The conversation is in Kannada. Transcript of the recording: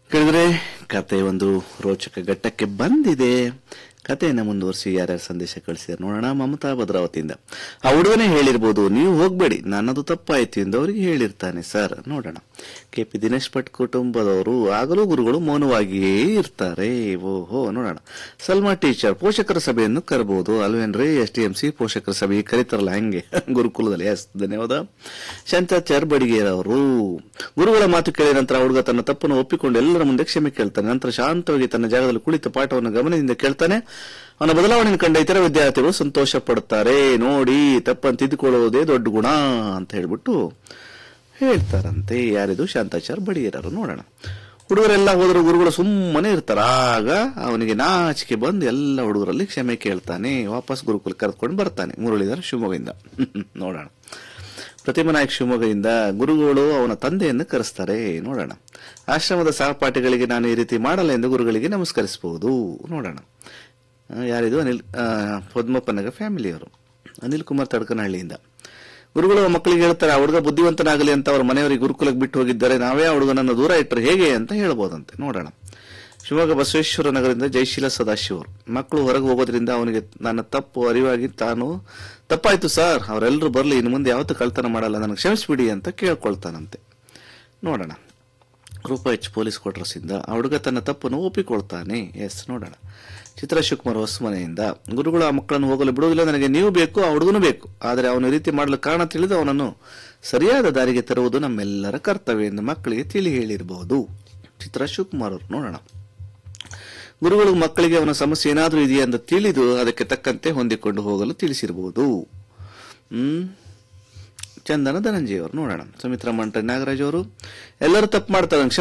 ಕೇಳಿದ್ರೆ ಕತೆ ಒಂದು ರೋಚಕ ಘಟ್ಟಕ್ಕೆ ಬಂದಿದೆ ಕಥೆಯನ್ನು ಮುಂದುವರಿಸಿ ಯಾರ್ಯಾರು ಸಂದೇಶ ಕಳಿಸಿದಾರೆ ನೋಡೋಣ ಮಮತಾ ಭದ್ರಾವತಿಯಿಂದ ಆ ಹುಡುಗನೇ ಹೇಳಿರ್ಬೋದು ನೀವು ಹೋಗ್ಬೇಡಿ ನನ್ನದು ತಪ್ಪಾಯ್ತು ಎಂದು ಅವರಿಗೆ ಹೇಳಿರ್ತಾನೆ ಸರ್ ನೋಡೋಣ ಕೆ ಪಿ ದಿನೇಶ್ ಭಟ್ ಕುಟುಂಬದವರು ಆಗಲೂ ಗುರುಗಳು ಮೌನವಾಗಿಯೇ ಇರ್ತಾರೆ ಓಹೋ ನೋಡೋಣ ಸಲ್ಮಾ ಟೀಚರ್ ಪೋಷಕರ ಸಭೆಯನ್ನು ಕರಬಹುದು ಅಲ್ವೇನ್ರಿ ಎಸ್ ಟಿ ಎಂ ಸಿ ಪೋಷಕರ ಸಭೆ ಕರೀತಾರಲ್ಲ ಹಂಗೆ ಗುರುಕುಲದಲ್ಲಿ ಎಸ್ ಧನ್ಯವಾದ ಶಾಂತಾಚಾರ್ ಬಡಿಗೇರವರು ಗುರುಗಳ ಮಾತು ಕೇಳಿದ ನಂತರ ಹುಡುಗ ತನ್ನ ತಪ್ಪನ್ನು ಒಪ್ಪಿಕೊಂಡು ಎಲ್ಲರ ಮುಂದೆ ಕ್ಷಮೆ ಕೇಳ್ತಾನೆ ನಂತರ ಶಾಂತವಾಗಿ ತನ್ನ ಜಾಗದಲ್ಲಿ ಕುಳಿತ ಪಾಠವನ್ನು ಗಮನದಿಂದ ಕೇಳ್ತಾನೆ ಅವನ ಬದಲಾವಣೆಯನ್ನು ಕಂಡ ಇತರ ವಿದ್ಯಾರ್ಥಿಗಳು ಸಂತೋಷ ಪಡ್ತಾರೆ ನೋಡಿ ತಪ್ಪನ್ನು ತಿದ್ದುಕೊಳ್ಳುವುದೇ ದೊಡ್ಡ ಗುಣ ಅಂತ ಹೇಳ್ಬಿಟ್ಟು ಹೇಳ್ತಾರಂತೆ ಯಾರಿದು ಶಾಂತಾಚಾರ್ ಬಡಿಗೇರರು ನೋಡೋಣ ಹುಡುಗರೆಲ್ಲ ಹೋದ್ರು ಗುರುಗಳು ಸುಮ್ಮನೆ ಇರ್ತಾರ ಆಗ ಅವನಿಗೆ ನಾಚಿಕೆ ಬಂದು ಎಲ್ಲ ಹುಡುಗರಲ್ಲಿ ಕ್ಷಮೆ ಕೇಳ್ತಾನೆ ವಾಪಸ್ ಗುರುಕುಲ ಕರೆದುಕೊಂಡು ಬರ್ತಾನೆ ಮುರಳೀಧರ್ ಶಿವಮೊಗ್ಗದಿಂದ ನೋಡೋಣ ಪ್ರತಿಮಾ ನಾಯಕ್ ಶಿವಮೊಗ್ಗದಿಂದ ಗುರುಗಳು ಅವನ ತಂದೆಯನ್ನು ಕರೆಸ್ತಾರೆ ನೋಡೋಣ ಆಶ್ರಮದ ಸಹಪಾಠಿಗಳಿಗೆ ನಾನು ಈ ರೀತಿ ಮಾಡಲ್ಲ ಎಂದು ಗುರುಗಳಿಗೆ ನಮಸ್ಕರಿಸಬಹುದು ನೋಡೋಣ ಆ, ಯಾರಿದು ಅನಿಲ್ ಆ, ಪದ್ಮಪ್ಪನಗ ಫ್ಯಾಮಿಲಿಯವರು ಅನಿಲ್ ಕುಮಾರ್ ತಡ್ಕನಹಳ್ಳಿಯಿಂದ ಗುರುಗಳು ಆ ಮಕ್ಕಳಿಗೆ ಹೇಳ್ತಾರೆ ಆ ಹುಡುಗ ಬುದ್ಧಿವಂತನಾಗಲಿ ಅಂತ ಅವ್ರ ಮನೆಯವರಿಗೆ ಗುರುಕುಲಕ್ಕೆ ಬಿಟ್ಟು ಹೋಗಿದ್ದಾರೆ ನಾವೇ ಆ ಹುಡುಗನನ್ನು ದೂರ ಇಟ್ಟರೆ ಹೇಗೆ ಅಂತ ಹೇಳ್ಬೋದಂತೆ ನೋಡೋಣ ಶಿವಮೊಗ್ಗ ಬಸವೇಶ್ವರ ನಗರದಿಂದ ಜಯಶೀಲ ಸದಾಶಿವ್ ಅವರು ಮಕ್ಕಳು ಹೊರಗೆ ಹೋಗೋದ್ರಿಂದ ಅವನಿಗೆ ನನ್ನ ತಪ್ಪು ಅರಿವಾಗಿ ತಾನು ತಪ್ಪಾಯ್ತು ಸರ್ ಅವರೆಲ್ಲರೂ ಬರಲಿ ಇನ್ನು ಮುಂದೆ ಯಾವತ್ತೂ ಕಳ್ತನ ಮಾಡಲ್ಲ ನನಗೆ ಕ್ಷಮಿಸ್ಬಿಡಿ ಅಂತ ಕೇಳ್ಕೊಳ್ತಾನಂತೆ ನೋಡೋಣ ರೂಪ ಎಚ್ ಪೊಲೀಸ್ ಕ್ವಾರ್ಟರ್ಸ್ ಇಂದ ಆ ಹುಡುಗ ತನ್ನ ತಪ್ಪನ್ನು ಒಪ್ಪಿಕೊಳ್ತಾನೆ ಎಸ್ ನೋಡೋಣ ಚಿತ್ರ ಶಿವಕುಮಾರ್ ಹೊಸಮನೆಯಿಂದ ಗುರುಗಳು ಆ ಮಕ್ಕಳನ್ನು ಹೋಗಲು ಬಿಡುವುದಿಲ್ಲ ನನಗೆ ನೀವು ಬೇಕು ಆ ಹುಡುಗನು ಬೇಕು ಆದರೆ ಅವನು ಈ ರೀತಿ ಮಾಡಲು ಕಾರಣ ತಿಳಿದು ಅವನನ್ನು ಸರಿಯಾದ ದಾರಿಗೆ ತರುವುದು ನಮ್ಮೆಲ್ಲರ ಕರ್ತವ್ಯ ಎಂದು ಮಕ್ಕಳಿಗೆ ತಿಳಿ ಹೇಳಿರಬಹುದು ಚಿತ್ರ ಶಿವಕುಮಾರ್ ಅವರು ನೋಡೋಣ ಗುರುಗಳು ಮಕ್ಕಳಿಗೆ ಅವನ ಸಮಸ್ಯೆ ಏನಾದರೂ ಇದೆಯಾ ಅಂತ ತಿಳಿದು ಅದಕ್ಕೆ ತಕ್ಕಂತೆ ಹೊಂದಿಕೊಂಡು ಹೋಗಲು ತಿಳಿಸಿರಬಹುದು ಹ್ಮ್ ಚಂದನ ಧನಂಜಯ ಅವರು ನೋಡೋಣ ಸುಮಿತ್ರಾ ಮಂಟ ನಾಗರಾಜ್ ಅವರು ಎಲ್ಲರೂ ತಪ್ಪು ಮಾಡ್ತಾರೆ